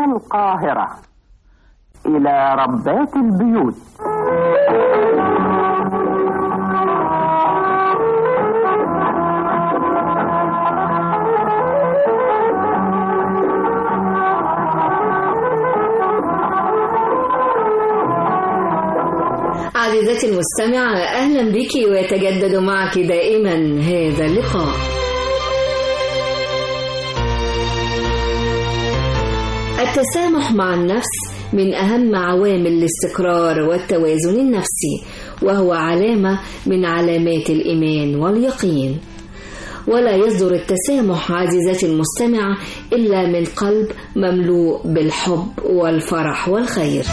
من القاهرة إلى ربات البيوت عزيزتي المستمعة أهلا بك ويتجدد معك دائما هذا اللقاء التسامح مع النفس من أهم عوامل الاستقرار والتوازن النفسي وهو علامة من علامات الإيمان واليقين ولا يصدر التسامح عزيزتي المستمعة إلا من قلب مملوء بالحب والفرح والخير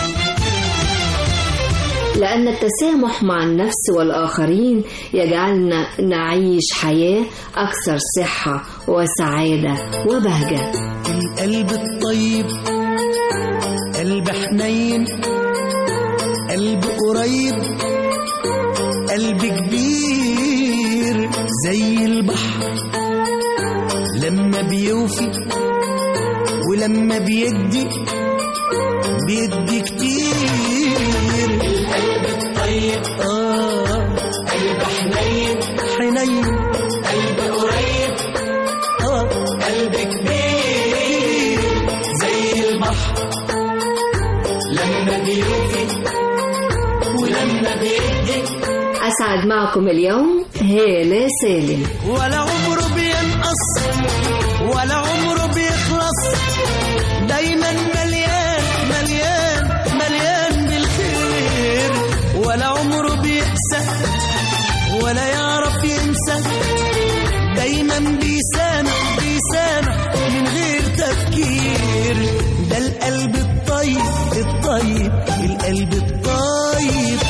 لأن التسامح مع النفس والآخرين يجعلنا نعيش حياة أكثر صحة وسعادة وبهجة القلب الطيب قلب حنين قلب قريب قلب كبير زي البحر لما بيوفي ولما بيدي بيدي كتير القلب الطيب آه قلب حنين حنين قلب قريب آه قلب كبير زي البحر لما بيوفي ولما بيدي أسعد معكم اليوم هالة سالم ولا عمره بينقص ولا عمره بيخلص دايما مليان مليان مليان بالخير ولا عمره بيقسى ولا يعرف ينسى دايما بيسامح بيسامح من غير تفكير ده القلب الطيب الطيب القلب الطيب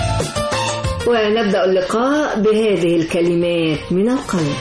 ونبدأ اللقاء بهذه الكلمات من القلب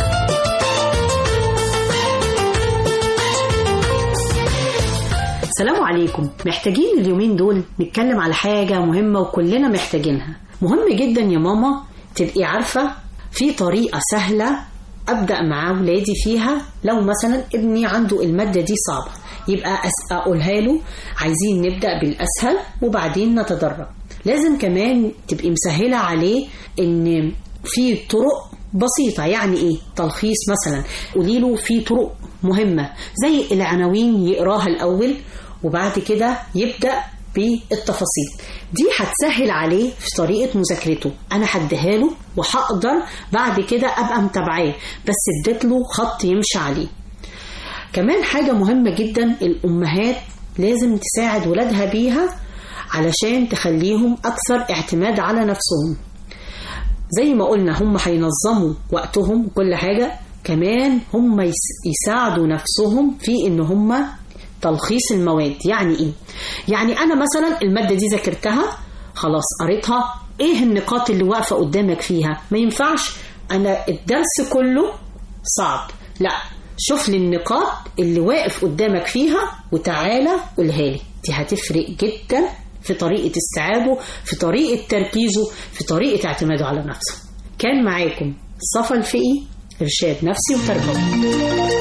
السلام عليكم محتاجين اليومين دول نتكلم على حاجة مهمة وكلنا محتاجينها مهم جدا يا ماما تبقي عارفة في طريقة سهلة أبدأ مع ولادي فيها لو مثلا ابني عنده المادة دي صعبة يبقى أس- أقولها له عايزين نبدأ بالأسهل وبعدين نتدرج لازم كمان تبقي مسهلة عليه إن في طرق بسيطة يعني إيه تلخيص مثلا قولي له في طرق مهمة زي العناوين يقراها الأول وبعد كده يبدأ بالتفاصيل دي هتسهل عليه في طريقة مذاكرته أنا هديها له وهقدر بعد كده أبقى متابعاه بس اديت له خط يمشي عليه كمان حاجة مهمة جدا الأمهات لازم تساعد ولادها بيها علشان تخليهم أكثر اعتماد على نفسهم زي ما قلنا هم هينظموا وقتهم وكل حاجة كمان هم يس- يساعدوا نفسهم في ان هم تلخيص المواد يعني ايه يعني انا مثلا المادة دي ذاكرتها خلاص قريتها ايه النقاط اللي واقفة قدامك فيها ما ينفعش انا الدرس كله صعب لا شوف لي النقاط اللي واقف قدامك فيها وتعالى قولها لي دي هتفرق جدا في طريقة استيعابه في طريقة تركيزه في طريقة اعتماده على نفسه كان معاكم صفا الفقي إرشاد نفسي وتربوي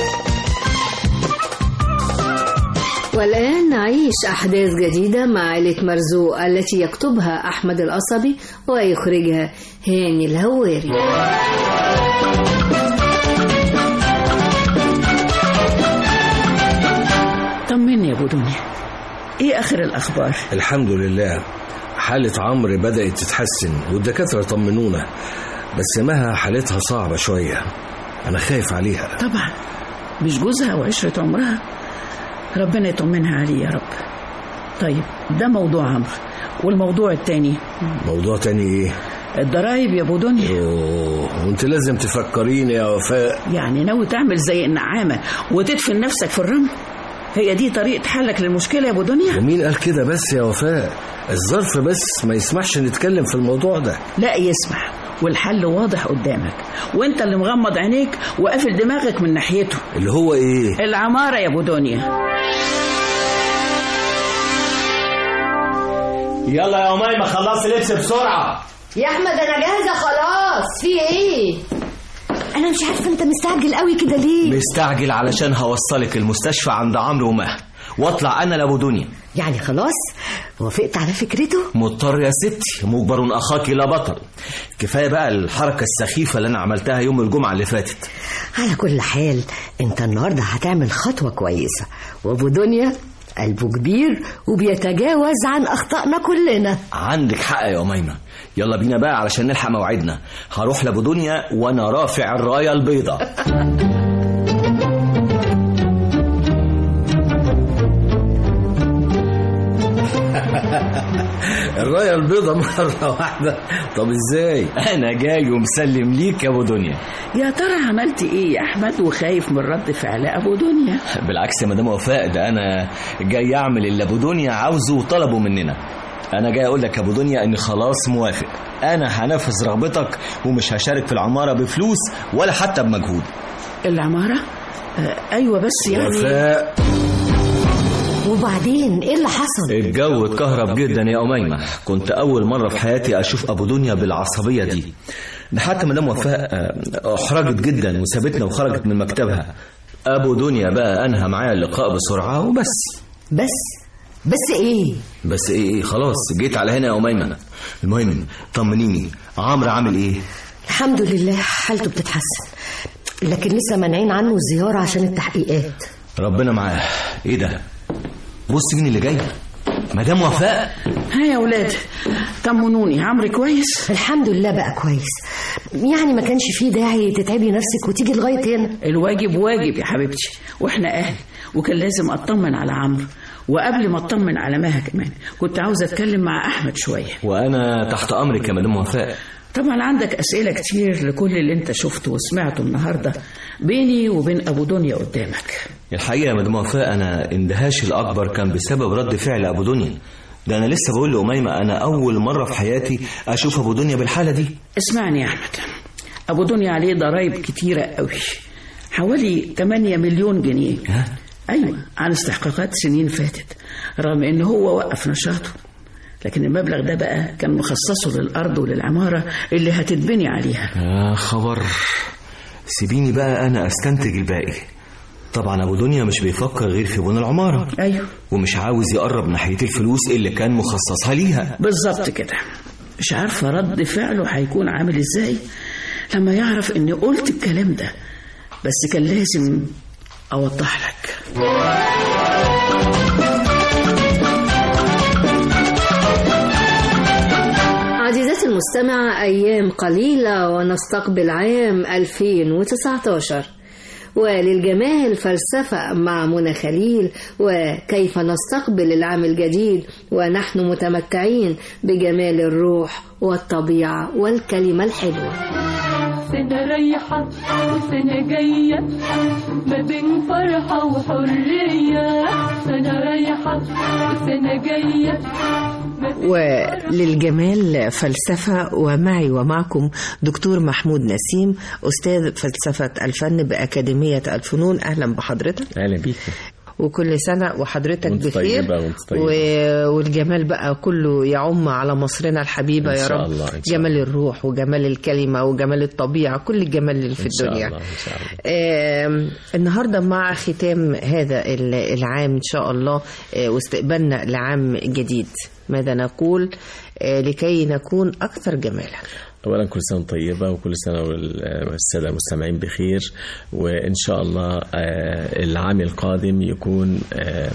والآن نعيش أحداث جديدة مع عائلة مرزوق التي يكتبها أحمد القصبي ويخرجها هاني الهواري طمني يا ابو دنيا ايه اخر الاخبار الحمد لله حالة عمرو بدأت تتحسن والدكاترة طمنونا بس مها حالتها صعبة شوية أنا خايف عليها طبعا مش جوزها وعشرة عمرها ربنا يطمنها عليه يا رب طيب ده موضوع عمرو والموضوع التاني موضوع تاني إيه؟ الضرايب يا ابو دنيا أوه وأنت لازم تفكريني يا وفاء يعني ناوي تعمل زي النعامة وتدفن نفسك في الرمل هي دي طريقة حلك للمشكلة يا ابو دنيا ومين قال كده بس يا وفاء الظرف بس ما يسمحش نتكلم في الموضوع ده لا يسمح والحل واضح قدامك وانت اللي مغمض عينيك وقافل دماغك من ناحيته اللي هو إيه؟ العمارة يا ابو دنيا يلا يا أميمة خلصي لبس بسرعة يا احمد انا جاهزه خلاص في ايه انا مش عارفه انت مستعجل قوي كده ليه مستعجل علشان هوصلك المستشفى عند عمرو ومها واطلع انا لابو دنيا يعني خلاص وافقت على فكرته مضطر يا ستي مجبر اخاك لا بطل كفايه بقى الحركه السخيفه اللي انا عملتها يوم الجمعه اللي فاتت على كل حال انت النهارده هتعمل خطوه كويسه وابو دنيا قلبه كبير وبيتجاوز عن اخطائنا كلنا عندك حق يا أميمة يلا بينا بقى علشان نلحق موعدنا هروح لابو دنيا وانا رافع الرايه البيضاء الرايه البيضة مرة واحدة طب ازاي انا جاي ومسلم ليك يا ابو دنيا يا ترى عملت ايه يا احمد وخايف من رد فعل ابو دنيا بالعكس يا مدام وفاء ده انا جاي اعمل اللي ابو دنيا عاوزه وطلبه مننا انا جاي اقول لك يا ابو دنيا اني خلاص موافق انا هنفذ رغبتك ومش هشارك في العماره بفلوس ولا حتى بمجهود العماره آه ايوه بس يعني وفاء وبعدين ايه اللي حصل الجو اتكهرب جدا يا أميمة كنت أول مرة في حياتي أشوف أبو دنيا بالعصبية دي ده حتى مدام وفاء آه، أحرجت جدا وسابتنا وخرجت من مكتبها أبو دنيا بقى أنهى معايا اللقاء بسرعة وبس بس بس ايه بس إيه إيه خلاص جيت على هنا يا أميمة المهم طمنيني عمرو عامل إيه؟ الحمد لله حالته بتتحسن لكن لسه مانعين عنه الزياره عشان التحقيقات ربنا معاه إيه ده؟ بص مين اللي جاي مدام وفاء ها يا ولاد طمنوني عمرو كويس الحمد لله بقى كويس يعني ما كانش فيه داعي تتعبي نفسك وتيجي لغايه هنا الواجب واجب يا حبيبتي واحنا اهل وكان لازم اطمن على عمرو وقبل ما اطمن على مها كمان كنت عاوزه اتكلم مع احمد شويه وأنا تحت أمرك يا مدام وفاء طبعا عندك اسئله كتير لكل اللي انت شفته وسمعته النهارده بيني وبين ابو دنيا قدامك الحقيقة يا مدام وفاء أنا اندهاشي الأكبر كان بسبب رد فعل أبو دنيا ده أنا لسه بقول لأميمة أنا أول مرة في حياتي أشوف أبو دنيا بالحالة دي اسمعني يا احمد ابو دنيا عليه ضرايب كتيره قوي حوالي 8 مليون جنيه ها؟ ايوه عن استحقاقات سنين فاتت رغم ان هو وقف نشاطه لكن المبلغ ده بقى كان مخصصه للارض وللعماره اللي هتتبني عليها يا خبر سيبيني بقى أنا أستنتج الباقي طبعا أبو دنيا مش بيفكر غير في بنى العمارة ايوه ومش عاوز يقرب ناحية الفلوس اللي كان مخصصها ليها بالظبط كده مش عارفه رد فعله هيكون عامل ازاي لما يعرف اني قلت الكلام ده بس كان لازم اوضح لك عزيزتي المستمعة أيام قليلة ونستقبل عام 2019 وللجمال فلسفة مع منى خليل وكيف نستقبل العام الجديد ونحن متمتعين بجمال الروح والطبيعة والكلمة الحلوة سنة رايحة وسنة جاية ما بين فرحة وحرية سنة رايحة وسنة جاية ما بين وللجمال فلسفة ومعي ومعكم دكتور محمود نسيم أستاذ فلسفة الفن بأكاديمية الفنون أهلا بحضرتك اهلا بيك وكل سنة وحضرتك وانت بخير طيبة وانت طيبة. و... والجمال بقى كله يعم على مصرنا الحبيبة إن يا شاء رب الله، إن شاء جمال الروح وجمال الكلمة وجمال الطبيعة كل الجمال اللي في ان شاء الدنيا الله ان شاء الله آم، النهارده مع ختام هذا ال- العام ان شاء الله آه، واستقبالنا لعام جديد ماذا نقول آه، لكي نكون اكثر جمالا اولا كل سنه وانت طيبه وكل سنه وال- والساده المستمعين بخير وان شاء الله آه، العام القادم يكون آه،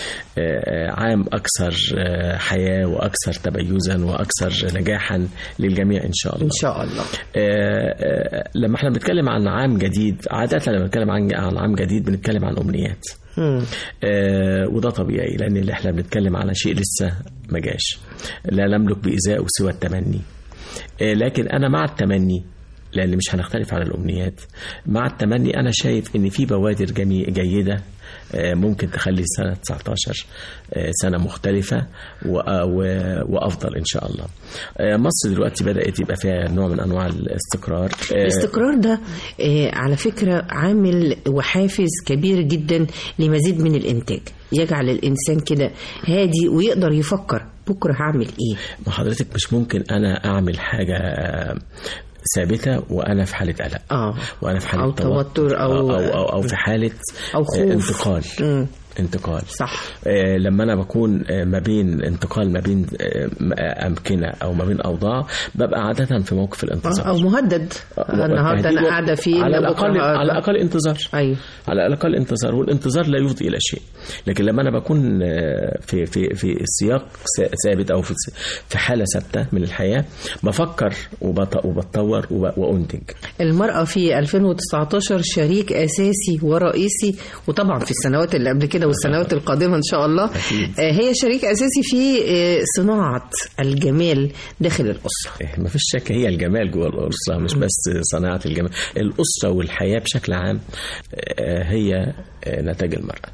آه، عام اكثر آه، حياه واكثر تميزا واكثر نجاحا للجميع ان شاء الله ان شاء الله آه، آه، لما احنا بنتكلم عن عام جديد عاده لما بنتكلم عن عن عام جديد بنتكلم عن امنيات مم. آه وده طبيعي لان اللي احنا بنتكلم على شيء لسه ما جاش لا نملك بإزاء سوى التمني آه لكن انا مع التمني لان مش هنختلف على الامنيات مع التمني انا شايف ان في بوادر جمي جيده آه، ممكن تخلي سنة 19 آه، سنة مختلفة و- و- وأفضل إن شاء الله آه، مصر دلوقتي بدأت يبقى فيها نوع من أنواع الاستقرار آه، الاستقرار ده آه، على فكرة عامل وحافز كبير جدا لمزيد من الإنتاج يجعل الإنسان كده هادي ويقدر يفكر بكرة هعمل إيه ما حضرتك مش ممكن انا اعمل حاجه آه، ثابته وانا في حاله قلق اه وانا في حاله أو توتر أو- او او, أو في حاله أو آه، خوف. انتقال مم. انتقال صح آه لما انا بكون آه ما بين انتقال ما بين آه م- آه، امكنه او ما بين اوضاع ببقى عاده في موقف الانتظار او مهدد النهارده انا تهديد قاعده فيه على لا الاقل بكرة- على الاقل انتظار ايوه على الاقل انتظار والانتظار لا يفضي الى شيء لكن لما انا بكون آه، في في في سياق س- ثابت او في س- في حاله ثابته من الحياه بفكر وبط- وبتطور وب- وانتج المرأة في 2019 شريك أساسي ورئيسي وطبعا في السنوات اللي قبل كده والسنوات القادمة إن شاء الله آه، هي شريك أساسي في آه، صناعة الجمال داخل الأسرة ما فيش شك هي الجمال جوه الأسرة مش بس صناعة الجمال الأسرة والحياة بشكل عام آه، هي آه، نتاج المرأة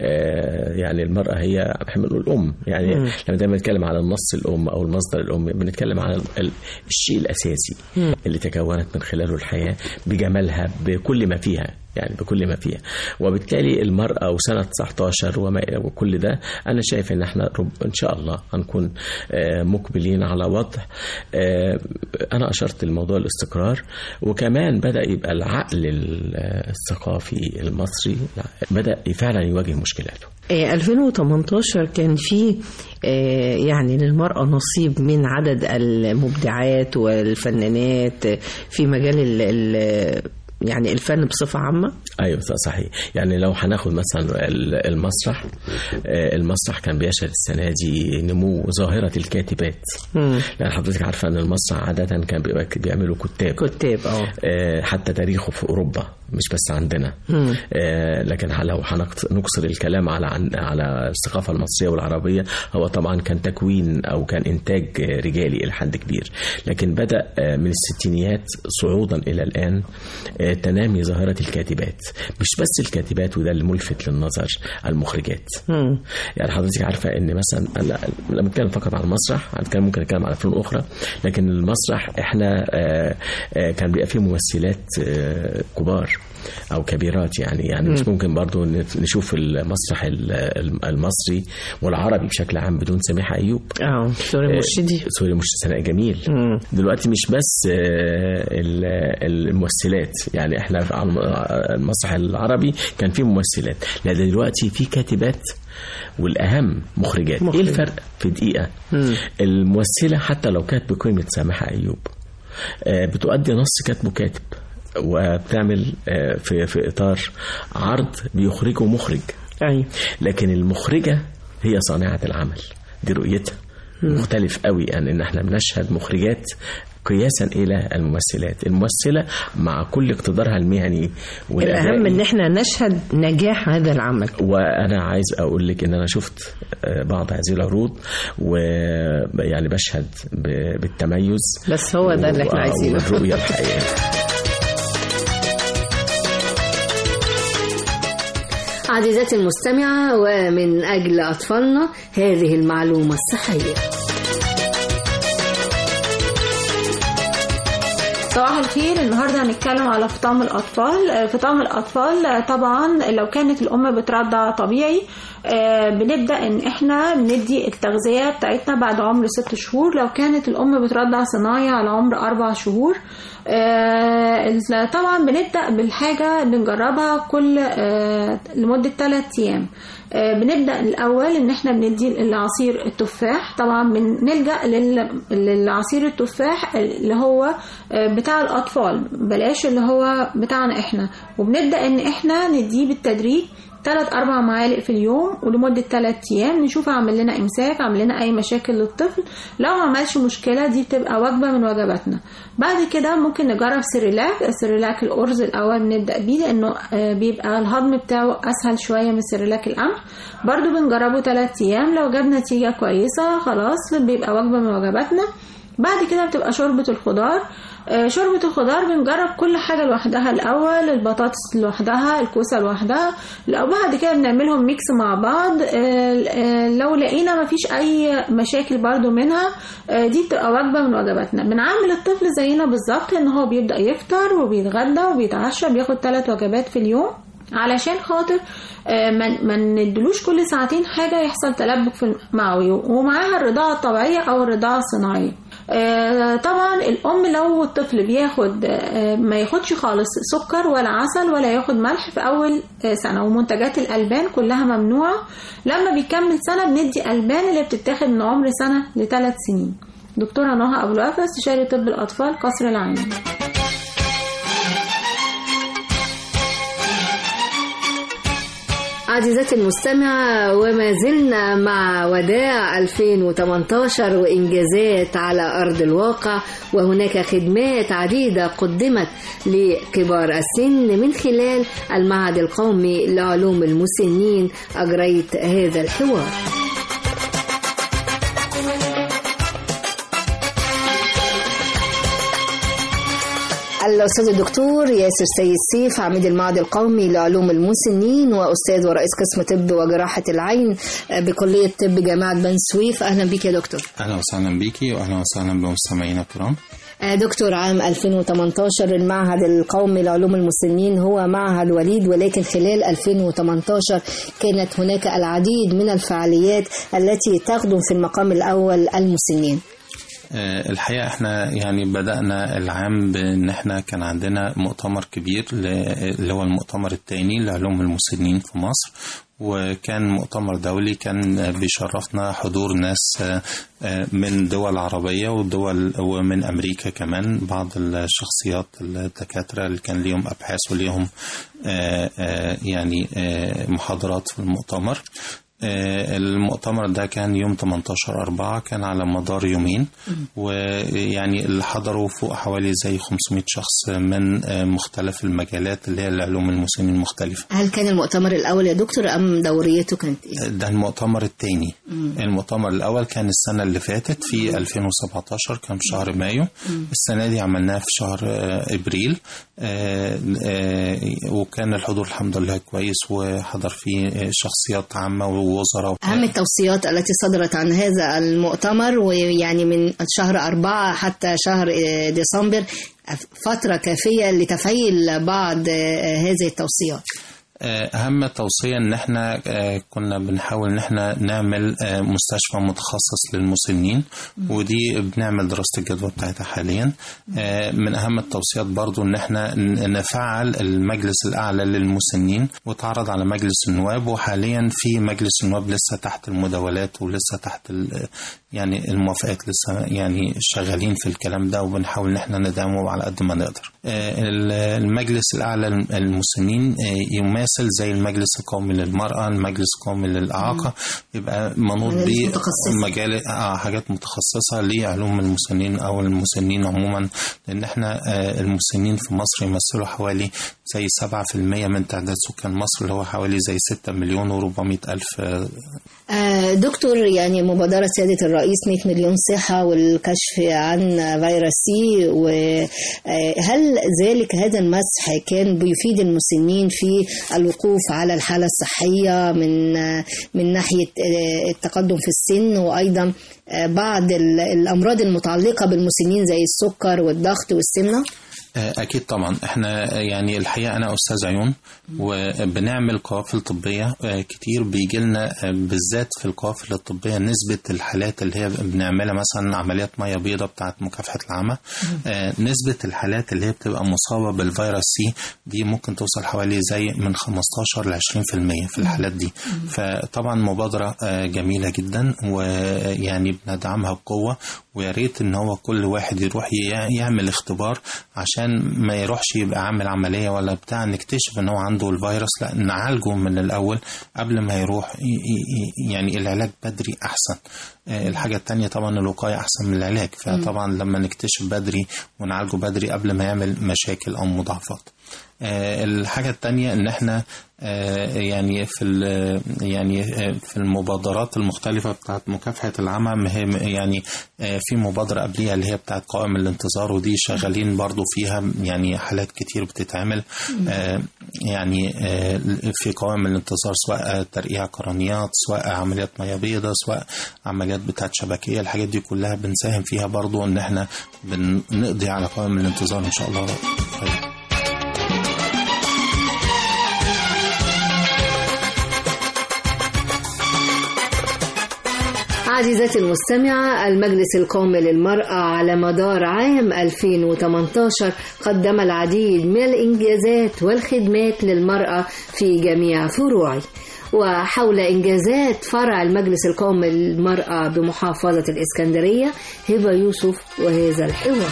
آه، يعني المرأة هي احنا بنقول أم يعني مم. لما دايما نتكلم على النص الأم أو المصدر الأم بنتكلم على ال- الشيء الأساسي مم. اللي تكونت من خلاله الحياة بجمالها بكل ما فيها يعني بكل ما فيها وبالتالي المرأة وسنة 19 وما وكل ده أنا شايف إن احنا رب إن شاء الله هنكون آه، مقبلين على وضع آه، أنا أشرت لموضوع الاستقرار وكمان بدأ يبقى العقل ال- الثقافي المصري بدأ فعلا يواجه مشكلاته آه، 2018 كان في آه، يعني للمرأة نصيب من عدد المبدعات والفنانات آه، في مجال ال- ال- يعني الفن بصفة عامة ايوه ص- صحيح يعني لو هناخد مثلا ال- المسرح آه، المسرح كان بيشهد السنه دي نمو ظاهره الكاتبات مم. لان حضرتك عارفه ان المسرح عاده كان بيبقى بيعملوا كتاب كتاب اه حتى تاريخه في اوروبا مش بس عندنا مم. آه، لكن لو هنقص- نقصر الكلام على عن على الثقافه المصريه والعربيه هو طبعا كان تكوين او كان انتاج آه، رجالي الى حد كبير لكن بدا آه، من الستينيات صعودا الى الان آه، تنامي ظاهره الكاتبات مش بس الكاتبات وده الملفت للنظر المخرجات مم. يعني حضرتك عارفه ان مثلا انا لما نتكلم فقط على المسرح هنتكلم ممكن نتكلم على فنون اخرى لكن المسرح احنا آه، آه، كان بيبقى فيه ممثلات آه، كبار او كبيرات يعني يعني مش مم. ممكن برضو نت- نشوف المسرح ال- ال- المصري والعربي بشكل عام بدون سميحه ايوب اه سوري آه، مرشدي سوري مش ثناء جميل مم. دلوقتي مش بس آه، ال- الممثلات يعني احنا على الم- المسرح العربي كان في ممثلات لا ده دلوقتي في كاتبات والاهم مخرجات ايه الفرق في دقيقه مم. الممثله حتى لو كانت بقيمه سامحه ايوب آه، بتؤدي نص كاتبه كاتب وبتعمل آه، في في اطار عرض بيخرجه مخرج ايوه لكن المخرجه هي صانعه العمل دي رؤيتها مم. مختلف قوي يعني ان احنا بنشهد مخرجات قياسا الى الممثلات الممثله مع كل اقتدارها المهني والأدائي. الأهم إن إحنا نشهد نجاح هذا العمل وانا عايز اقول لك ان انا شفت آه، بعض هذه العروض ويعني بشهد ب- بالتميز بس هو ده اللي إحنا و- عايزينه. والرؤيه الحقيقيه عزيزتي المستمعة ومن أجل أطفالنا هذه المعلومة الصحية صباح الخير النهارده هنتكلم على فطام الاطفال آه، فطام الاطفال آه، طبعا لو كانت الام بترضع طبيعي آه، بنبدا ان احنا ندي التغذيه بتاعتنا بعد عمر ست شهور لو كانت الام بترضع صناعي على عمر اربع شهور آه، ال- طبعا بنبدا بالحاجه بنجربها كل آه، لمده 3 ايام آه، بنبدا الاول ان احنا بندي العصير التفاح طبعا بنلجا لل- للعصير التفاح اللي هو آه، بتاع الاطفال بلاش اللي هو بتاعنا احنا وبنبدا ان احنا نديه بالتدريج ثلاث أربع معالق في اليوم ولمدة ثلاث أيام نشوف عمل لنا إمساك عمل لنا أي مشاكل للطفل لو ما عملش مشكلة دي بتبقى وجبة من وجباتنا بعد كده ممكن نجرب سيريلاك سيريلاك الأرز الأول نبدأ بيه لأنه آه، بيبقى الهضم بتاعه أسهل شوية من سيريلاك القمح برضو بنجربه ثلاث أيام لو جاب نتيجة كويسة خلاص بيبقى وجبة من وجباتنا بعد كده بتبقى شوربة الخضار آه، شوربة الخضار بنجرب كل حاجة لوحدها الأول البطاطس لوحدها الكوسة لوحدها لو بعد كده بنعملهم ميكس مع بعض آه، آه، لو لقينا مفيش أي مشاكل برضو منها آه، دي بتبقى وجبة من وجباتنا بنعامل الطفل زينا بالظبط إن هو بيبدأ يفطر وبيتغدى وبيتعشى بياخد ثلاث وجبات في اليوم علشان خاطر آه، ما ما ندلوش كل ساعتين حاجة يحصل تلبك في المعوي ومعاها الرضاعة الطبيعية أو الرضاعة الصناعية آه، طبعا الام لو الطفل بياخد آه، ما ياخدش خالص سكر ولا عسل ولا ياخد ملح في اول آه، سنه ومنتجات الالبان كلها ممنوعه لما بيكمل سنه بندي البان اللي بتتاخد من عمر سنه لثلاث سنين دكتوره نهى ابو الوفا استشاري طب الاطفال قصر العيني عزيزتي المستمعة وما زلنا مع وداع 2018 وإنجازات على أرض الواقع وهناك خدمات عديدة قدمت لكبار السن من خلال المعهد القومي لعلوم المسنين أجريت هذا الحوار الأستاذ الدكتور ياسر سيد سيف عميد المعهد القومي لعلوم المسنين وأستاذ ورئيس قسم طب وجراحة العين بكلية طب جامعة بن سويف أهلا بك يا دكتور اهلا وسهلا بيكي واهلا وسهلا بمستمعينا الكرام دكتور عام 2018 المعهد القومي لعلوم المسنين هو معهد وليد ولكن خلال 2018 كانت هناك العديد من الفعاليات التي تخدم في المقام الأول المسنين آه، الحقيقة احنا يعني بدأنا العام بان احنا كان عندنا مؤتمر كبير ل- اللي هو المؤتمر الثاني لعلوم المسنين في مصر وكان مؤتمر دولي كان بيشرفنا حضور ناس آه، آه، من دول عربية ودول ومن أمريكا كمان بعض الشخصيات الدكاترة اللي كان ليهم أبحاث وليهم آه، آه، يعني آه، محاضرات في المؤتمر آه، المؤتمر ده كان يوم 18 أربعة كان على مدار يومين ويعني اللي حضروا فوق حوالي زي 500 شخص من آه، مختلف المجالات اللي هي العلوم المسنين المختلفة هل كان المؤتمر الأول يا دكتور أم دوريته كانت إيه؟ ده المؤتمر الثاني مم. المؤتمر الأول كان السنة اللي فاتت في 2017 كان في شهر مايو السنة دي عملناها في شهر آه، إبريل آه، آه، وكان الحضور الحمد لله كويس وحضر فيه آه، شخصيات عامة ووزراء أهم التوصيات التي صدرت عن هذا المؤتمر ويعني من شهر أربعة حتى شهر آه، ديسمبر فترة كافية لتفعيل بعض آه، هذه التوصيات أهم توصية إن إحنا آه، كنا بنحاول إن إحنا نعمل آه، مستشفى متخصص للمسنين ودي بنعمل دراسة الجدوى بتاعتها حاليا آه، من أهم التوصيات برضو إن إحنا ن- نفعل المجلس الأعلى للمسنين وتعرض على مجلس النواب وحاليا في مجلس النواب لسه تحت المداولات ولسه تحت ال- يعني الموافقات لسه يعني شغالين في الكلام ده وبنحاول إن إحنا ندعمه على قد ما نقدر آه، ال- المجلس الأعلى للمسنين آه، يماثل زي المجلس القومي للمرأة المجلس القومي للإعاقة يبقى منوط مجالس بيه متخصصة. مجال آه حاجات متخصصة لعلوم المسنين أو المسنين عموما لأن احنا آه، المسنين في مصر يمثلوا حوالي زي 7% من تعداد سكان مصر اللي هو حوالي زي 6 مليون و400 ألف آه، آه، دكتور يعني مبادرة سيادة الرئيس 100 مليون صحة والكشف عن فيروس سي وهل ذلك هذا المسح كان بيفيد المسنين في الوقوف على الحالة الصحية من آه، من ناحية آه، التقدم في السن وأيضا آه، بعض ال- الأمراض المتعلقة بالمسنين زي السكر والضغط والسمنة؟ آه، أكيد طبعا احنا يعني الحقيقة أنا أستاذ عيون وبنعمل قوافل طبية آه، كتير بيجي لنا آه، بالذات في القوافل الطبية نسبة الحالات اللي هي بنعملها مثلا عمليات مية بيضاء بتاعت مكافحة العمى آه، نسبة الحالات اللي هي بتبقى مصابة بالفيروس سي دي ممكن توصل حوالي زي من 15 ل 20% في الحالات دي فطبعا مبادرة آه، جميلة جدا ويعني بندعمها بقوة ويا ريت ان هو كل واحد يروح ي- يعمل اختبار عشان ما يروحش يبقى عامل عملية ولا بتاع نكتشف ان هو عنده الفيروس لا نعالجه من الاول قبل ما يروح ي- ي- يعني العلاج بدري احسن آه، الحاجة التانية طبعا الوقاية احسن من العلاج فطبعا لما نكتشف بدري ونعالجه بدري قبل ما يعمل مشاكل او مضاعفات آه، الحاجة التانية ان احنا آه، يعني في ال- يعني آه، في المبادرات المختلفة بتاعت مكافحة العمى مهم يعني آه، في مبادرة قبليها اللي هي بتاعت قوائم الانتظار ودي شغالين برضو فيها يعني حالات كتير بتتعمل آه، يعني آه، في قوائم الانتظار سواء ترقيع قرنيات سواء عمليات مياه بيضاء سواء عمليات بتاعت شبكية الحاجات دي كلها بنساهم فيها برضو ان احنا بنقضي على قوائم الانتظار ان شاء الله طيب. عزيزتي المستمعة المجلس القومي للمرأة على مدار عام 2018 قدم العديد من الإنجازات والخدمات للمرأة في جميع فروعه وحول إنجازات فرع المجلس القومي للمرأة بمحافظة الإسكندرية هبة يوسف وهذا الحوار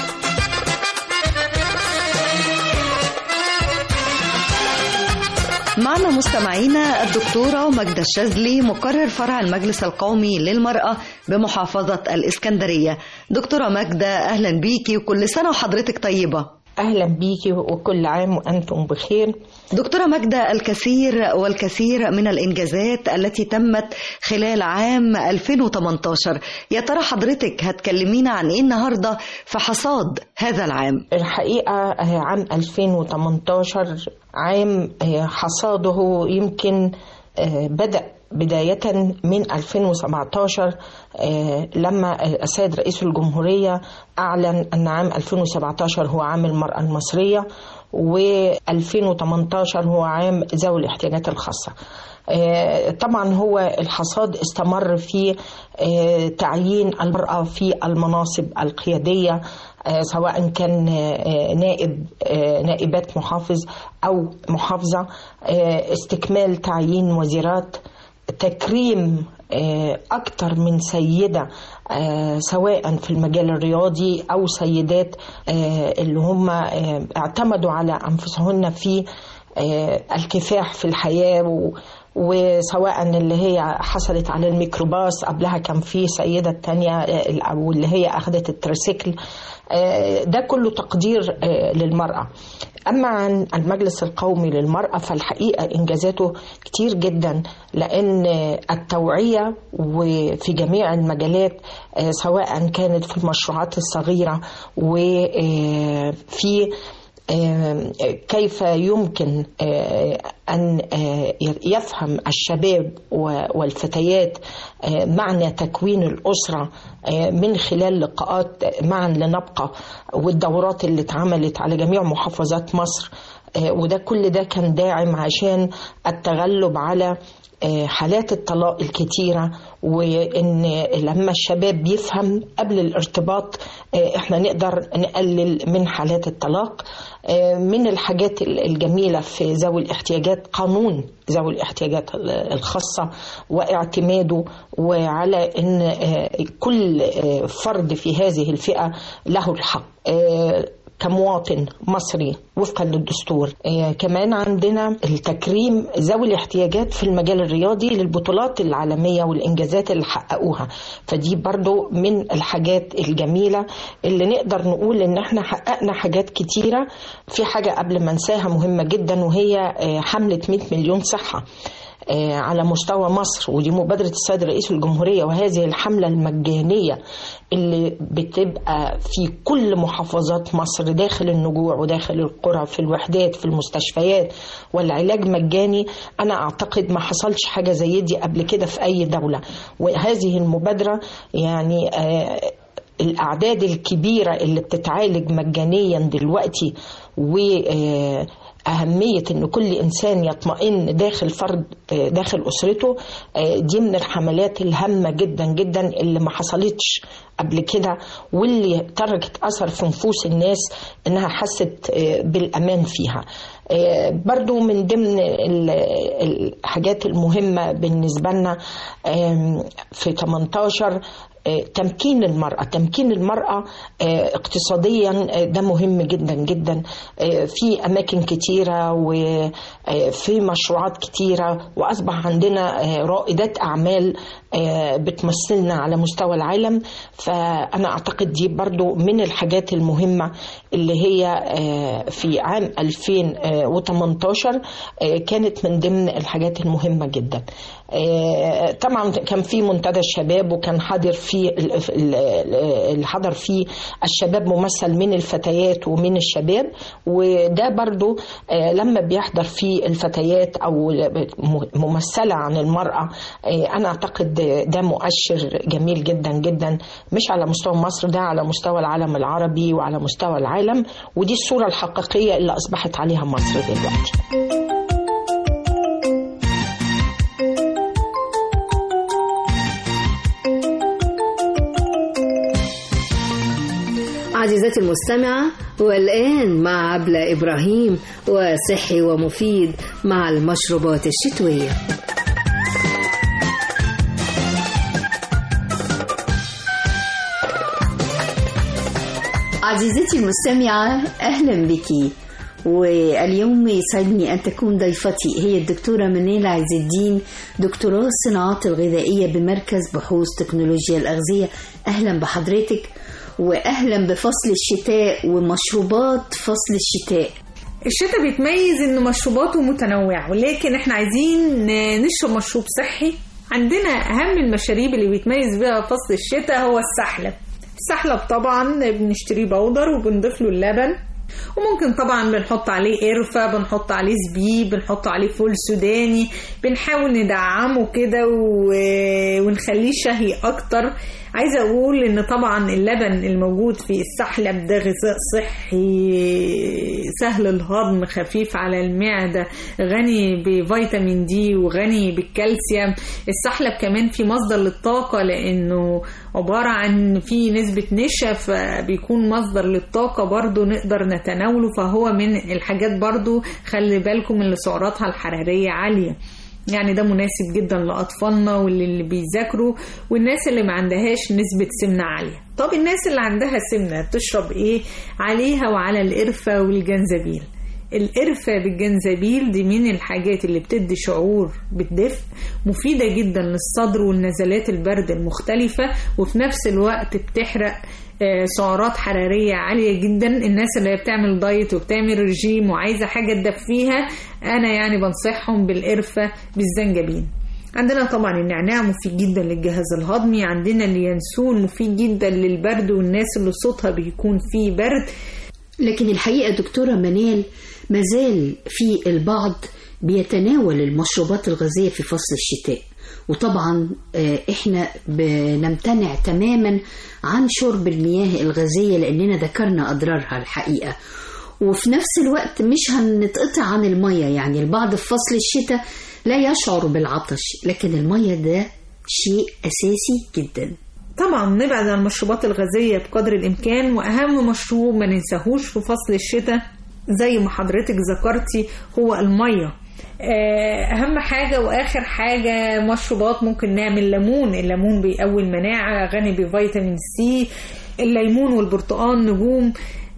معنا مستمعينا الدكتورة مجدة الشاذلي مقرر فرع المجلس القومي للمرأة بمحافظة الإسكندرية دكتورة مجدة أهلا بيكي وكل سنة وحضرتك طيبة أهلا بيكي وكل عام وأنتم بخير دكتورة مجدة الكثير والكثير من الإنجازات التي تمت خلال عام 2018 يا ترى حضرتك هتكلمينا عن إيه النهاردة في حصاد هذا العام الحقيقة عام 2018 عام حصاده يمكن بدأ بداية من 2017 لما السيد رئيس الجمهورية أعلن أن عام 2017 هو عام المرأة المصرية و2018 هو عام ذوي الاحتياجات الخاصة طبعا هو الحصاد استمر في تعيين المرأة في المناصب القيادية سواء كان نائب نائبات محافظ أو محافظة استكمال تعيين وزيرات تكريم أكثر من سيدة سواء في المجال الرياضي أو سيدات اللي هم اعتمدوا على أنفسهن في الكفاح في الحياة وسواء اللي هي حصلت على الميكروباص قبلها كان في سيدة تانية أو اللي هي أخذت التريسيكل ده كله تقدير للمرأة أما عن المجلس القومي للمرأة فالحقيقة إنجازاته كتير جدا لأن التوعية وفي جميع المجالات سواء كانت في المشروعات الصغيرة وفي كيف يمكن أن يفهم الشباب والفتيات معنى تكوين الأسرة من خلال لقاءات معا لنبقى والدورات اللي اتعملت على جميع محافظات مصر وده كل ده كان داعم عشان التغلب على حالات الطلاق الكتيرة وإن لما الشباب بيفهم قبل الارتباط إحنا نقدر نقلل من حالات الطلاق من الحاجات الجميلة في ذوي الاحتياجات قانون ذوي الاحتياجات الخاصة واعتماده وعلى أن كل فرد في هذه الفئة له الحق كمواطن مصري وفقا للدستور آه كمان عندنا التكريم ذوي الاحتياجات في المجال الرياضي للبطولات العالمية والإنجازات اللي حققوها فدي برضو من الحاجات الجميلة اللي نقدر نقول إن احنا حققنا حاجات كتيرة في حاجة قبل ما انساها مهمة جدا وهي آه حملة 100 مليون صحة على مستوى مصر ودي مبادرة السيد رئيس الجمهورية وهذه الحملة المجانية اللي بتبقى في كل محافظات مصر داخل النجوع وداخل القرى في الوحدات في المستشفيات والعلاج مجاني أنا أعتقد ما حصلش حاجة زي دي قبل كده في أي دولة وهذه المبادرة يعني آه الأعداد الكبيرة اللي بتتعالج مجانيا دلوقتي و أهمية إن كل إنسان يطمئن داخل فرد داخل أسرته دي من الحملات الهامة جدا جدا اللي ما حصلتش قبل كده واللي تركت أثر في نفوس الناس إنها حست بالأمان فيها برضو من ضمن الحاجات المهمة بالنسبة لنا في 18 تمكين المرأة تمكين المرأة اقتصاديا ده مهم جدا جدا في أماكن كتيرة وفي مشروعات كتيرة وأصبح عندنا رائدات أعمال بتمثلنا على مستوى العالم فأنا أعتقد دي برضو من الحاجات المهمة اللي هي في عام 2018 كانت من ضمن الحاجات المهمة جدا طبعا كان في منتدى الشباب وكان حاضر في اللي حضر فيه الشباب ممثل من الفتيات ومن الشباب وده برضو لما بيحضر فيه الفتيات او ممثله عن المراه انا اعتقد ده مؤشر جميل جدا جدا مش على مستوى مصر ده على مستوى العالم العربي وعلى مستوى العالم ودي الصوره الحقيقيه اللي اصبحت عليها مصر دلوقتي عزيزتي المستمعة والآن مع عبلة إبراهيم وصحي ومفيد مع المشروبات الشتوية عزيزتي المستمعة أهلا بك واليوم يسعدني أن تكون ضيفتي هي الدكتورة منال عز الدين دكتوراه الصناعات الغذائية بمركز بحوث تكنولوجيا الأغذية أهلا بحضرتك وأهلا بفصل الشتاء ومشروبات فصل الشتاء الشتاء بيتميز انه مشروباته متنوعة ولكن احنا عايزين نشرب مشروب صحي عندنا اهم المشاريب اللي بيتميز بيها فصل الشتاء هو السحلب السحلب طبعا بنشتريه بودر وبنضيف له اللبن وممكن طبعا بنحط عليه قرفة بنحط عليه زبيب بنحط عليه فول سوداني بنحاول ندعمه كده ونخليه شهي اكتر عايزة اقول ان طبعا اللبن الموجود في السحلب ده غذاء صحي سهل الهضم خفيف على المعدة غني بفيتامين دي وغني بالكالسيوم السحلب كمان في مصدر للطاقة لانه عبارة عن في نسبة نشا فبيكون مصدر للطاقة برضو نقدر نتناوله فهو من الحاجات برضو خلي بالكم اللي سعراتها الحرارية عالية يعني ده مناسب جدا لأطفالنا واللي بيذاكروا والناس اللي ما عندهاش نسبة سمنة عالية طب الناس اللي عندها سمنة تشرب ايه عليها وعلى القرفة والجنزبيل القرفة بالجنزبيل دي من الحاجات اللي بتدي شعور بالدفء مفيدة جدا للصدر والنزلات البرد المختلفة وفي نفس الوقت بتحرق سعرات حرارية عالية جدا الناس اللي هي بتعمل دايت وبتعمل رجيم وعايزة حاجة تدفيها أنا يعني بنصحهم بالقرفة بالزنجبيل عندنا طبعا النعناع مفيد جدا للجهاز الهضمي عندنا اليانسون مفيد جدا للبرد والناس اللي صوتها بيكون فيه برد لكن الحقيقة دكتورة منال مازال في البعض بيتناول المشروبات الغازية في فصل الشتاء وطبعا احنا بنمتنع تماما عن شرب المياه الغازية لأننا ذكرنا أضرارها الحقيقة وفي نفس الوقت مش هنتقطع عن المية يعني البعض في فصل الشتاء لا يشعر بالعطش لكن المية ده شيء أساسي جدا طبعا نبعد عن المشروبات الغازية بقدر الإمكان وأهم مشروب ما ننساهوش في فصل الشتاء زي ما حضرتك ذكرتي هو المية اهم حاجة واخر حاجة مشروبات ممكن نعمل ليمون الليمون بيقوي المناعة غني بفيتامين سي الليمون والبرتقال نجوم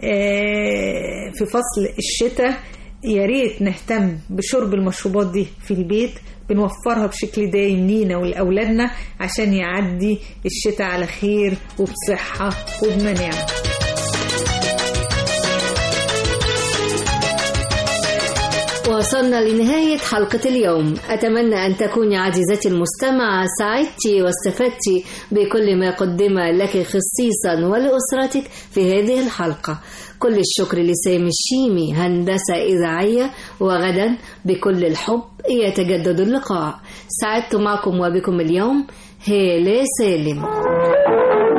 في فصل الشتاء يا ريت نهتم بشرب المشروبات دي في البيت بنوفرها بشكل دايم لينا ولأولادنا عشان يعدي الشتاء على خير وبصحة وبمناعة وصلنا لنهاية حلقة اليوم أتمنى أن تكوني عزيزتي المستمعة سعدتي واستفدتي بكل ما قدم لك خصيصا ولأسرتك في هذه الحلقة كل الشكر لسامي الشيمي هندسة إذاعية وغدا بكل الحب يتجدد اللقاء سعدت معكم وبكم اليوم هالة سالم